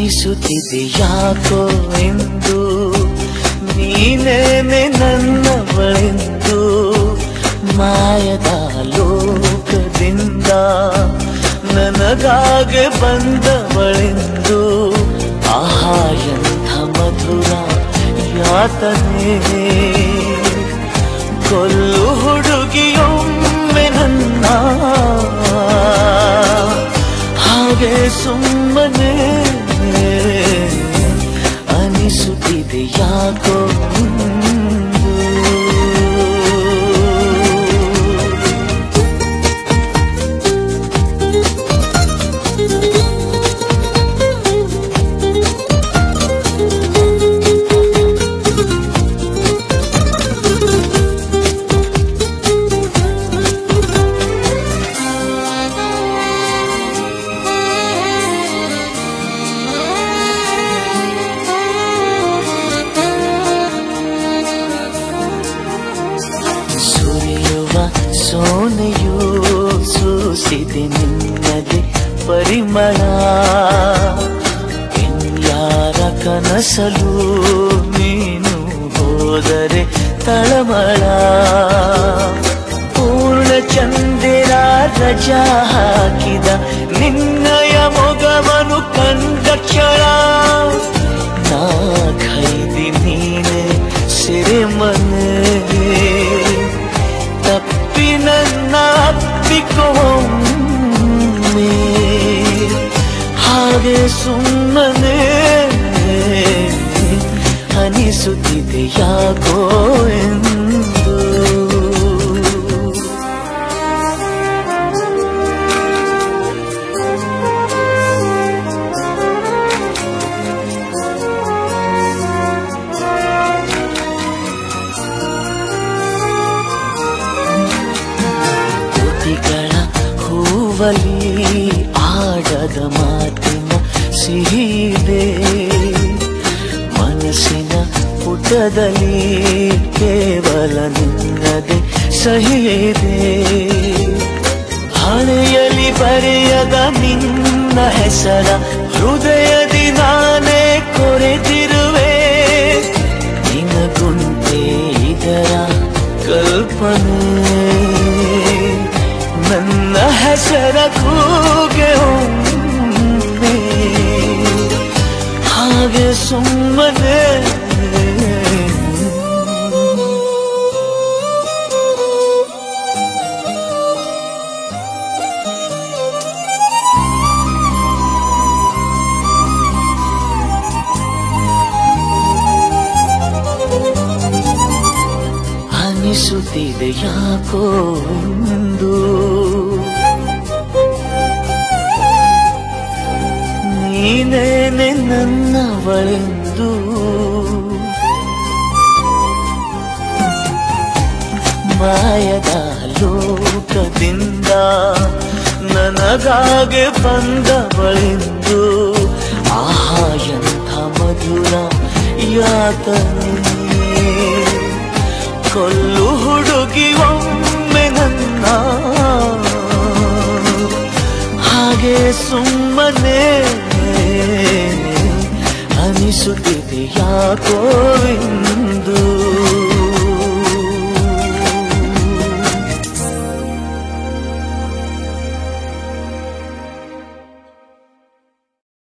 ಅನಿಸುತ್ತಿದೆ ಯಾಕೋ ಎಂದು ನೀನೇನೆ ನನ್ನವಳೆಂದು ಮಾಯದ ಲೋಕದಿಂದ ನನಗಾಗೆ ಬಂದವಳೆಂದು ಆಹಾ ಎಂಥ ಮಧುರ ಯಾತನೆ ಕೊಲ್ಲು ಹುಡುಗಿಯೊಮ್ಮೆ ನನ್ನ ಹಾಗೆ ಸುಮ್ಮನೆ ಅನಿಸುತ್ತಿದೆ ಯಾಕೋ ಇಂದು. ಸುರಿಯುವ ಸೋನೆಯು ಸೂಸಿದೆ ನಿನ್ನದೆ ಪರಿಮಳ ಯಾರ ಕನಸಲು ನೀನು ಹೋದರೆ ತಳಮಳ ಪೂರ್ಣ ಚಂದಿರ ರಜಾ ಹಾಕಿದ ನಿನ್ನಯ ಮೊಗವನು ಕಂಡ ಕ್ಷಣ ನಾ ಖೈದಿ ನೀನೆ ಸಿರಿಮನೆ ತಪ್ಪಿ ನನ್ನ ಅಪ್ಪಿಕೊಮ್ಮೆ ಹಾಗೆ ಸುಮ್ಮನೆ ಅನಿಸುತ್ತಿದೆ ಯಾಕೋ ಎಂದು ತುಟಿಗಳ ಹೂವಲಿ ಆಡದ ಮಾತಿನ ಸಿಹಿದೆ ಮನಸ್ಸಿನ ಪುಟದಲ್ಲಿ ಕೇವಲ ನಿನ್ನದೆ ಸಹಿದೆ ಹಣೆಯಲಿ ಬರೆಯದ ನಿನ್ನ ಹೆಸರ ಹೃದಯದಿ ನಾನೇ ಕೊರೆತಿರುವೆ ನಿನಗುಂಟೆ ಇದರ ಕಲ್ಪನೆ ನನ್ನ ಹೆಸರ ಕೂಗೆ ಒಮ್ಮೆ ಹಾಗೆ ಸುಮ್ಮನೆ ಅನಿಸುತ್ತಿದೆ ಯಾಕೋ ಎಂದು ನೀನೇನೆ ನನ್ನವಳೆಂದು ಮಾಯದ ಲೋಕದಿಂದ ನನಗಾಗೆ ಬಂದವಳೆಂದು ಆಹಾ ಎಂಥ ಮಧುರ ಯಾತನೆ ಕೊಲ್ಲು ಹುಡುಗಿ ಒಮ್ಮೆ ನನ್ನ ಹಾಗೆ ಸುಮ್ಮನೆ ಅನಿಸುತ್ತಿದೆ ಯಾಕೋ ಎಂದು